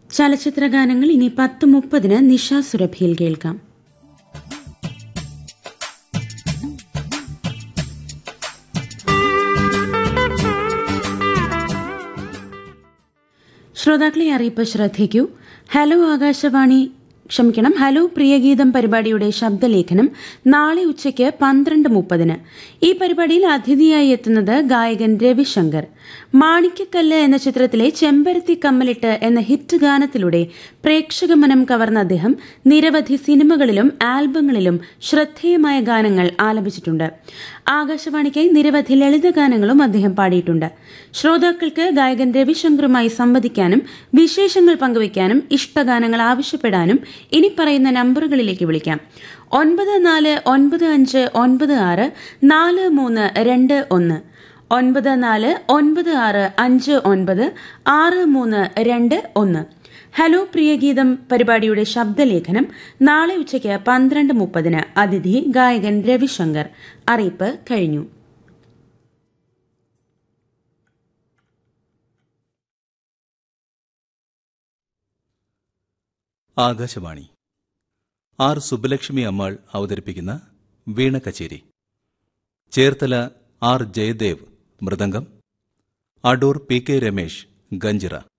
ചലച്ചിത്ര ഗാനങ്ങൾ ഇനി പത്ത് മുപ്പതിന് നിഷ സുരഭിയിൽ കേൾക്കാം ശ്രോതാക്കളെ അറിയിപ്പ് ശ്രദ്ധിക്കൂ ഹലോ ആകാശവാണി ക്ഷമിക്കണം ഹലോ പ്രിയഗീതം പരിപാടിയുടെ ശബ്ദലേഖനം നാളെ ഉച്ചയ്ക്ക് പന്ത്രണ്ട് മുപ്പതിന് ഈ പരിപാടിയിൽ അതിഥിയായി എത്തുന്നത് ഗായകൻ രവിശങ്കർ മാണിക്കക്കല്ല് എന്ന ചിത്രത്തിലെ ചെമ്പരത്തി കമ്മലിട്ട് എന്ന ഹിറ്റ് ഗാനത്തിലൂടെ പ്രേക്ഷക മനം കവർന്ന അദ്ദേഹം നിരവധി സിനിമകളിലും ആൽബങ്ങളിലും ശ്രദ്ധേയമായ ഗാനങ്ങൾ ആലപിച്ചിട്ടുണ്ട് ആകാശവാണിക്കായി നിരവധി ലളിത ഗാനങ്ങളും അദ്ദേഹം പാടിയിട്ടുണ്ട് ശ്രോതാക്കൾക്ക് ഗായകൻ രവിശങ്കറുമായി സംവദിക്കാനും വിശേഷങ്ങൾ പങ്കുവയ്ക്കാനും ഇഷ്ടഗാനങ്ങൾ ആവശ്യപ്പെടാനും ഇനി പറയുന്ന നമ്പറുകളിലേക്ക് വിളിക്കാം ഒൻപത് നാല് ഒൻപത് അഞ്ച് ഒൻപത് ആറ് നാല് മൂന്ന് രണ്ട് ഒന്ന് ഒൻപത് നാല് ഒൻപത് ആറ് അഞ്ച് ഒൻപത് ആറ് മൂന്ന് രണ്ട് ഒന്ന് ഹലോ പ്രിയഗീതം പരിപാടിയുടെ ശബ്ദലേഖനം നാളെ ഉച്ചയ്ക്ക് പന്ത്രണ്ട് മുപ്പതിന് അതിഥി ഗായകൻ രവിശങ്കർ അറിയിപ്പ് കഴിഞ്ഞു ആകാശവാണി ആർ സുബ്ബലക്ഷ്മി അമ്മാൾ അവതരിപ്പിക്കുന്ന വീണ കച്ചേരി ചേർത്തല ആർ ജയദേവ് മൃദംഗം അടൂർ പി കെ രമേശ് ഗഞ്ചിറ